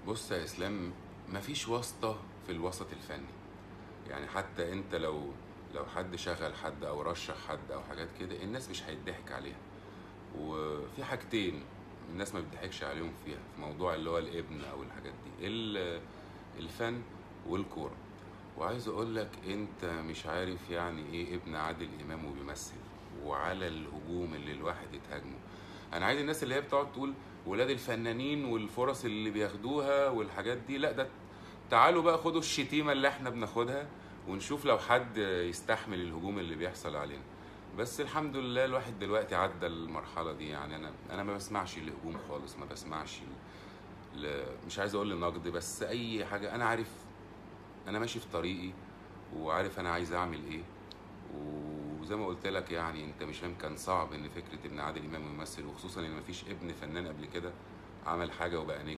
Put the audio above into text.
بص يا اسلام مفيش واسطة في الوسط الفني يعني حتى انت لو لو حد شغل حد او رشح حد او حاجات كده الناس مش هيضحك عليها وفي حاجتين الناس ما بتضحكش عليهم فيها في موضوع اللي هو الابن او الحاجات دي ال- الفن والكورة وعايز اقول لك انت مش عارف يعني ايه ابن عادل امام وبيمثل وعلى الهجوم اللي الواحد يتهاجمه انا عايز الناس اللي هي بتقعد تقول ولاد الفنانين والفرص اللي بياخدوها والحاجات دي لا ده تعالوا بقى خدوا الشتيمة اللي احنا بناخدها ونشوف لو حد يستحمل الهجوم اللي بيحصل علينا بس الحمد لله الواحد دلوقتي عدى المرحلة دي يعني انا انا ما بسمعش الهجوم خالص ما بسمعش ل... ل... مش عايز اقول لنقد بس اي حاجة انا عارف انا ماشي في طريقي وعارف انا عايز اعمل ايه وزي ما قلت لك يعني انت مش فاهم كان صعب ان فكره ان عادل امام يمثل وخصوصا ان مفيش ابن فنان قبل كده عمل حاجه وبقى نجم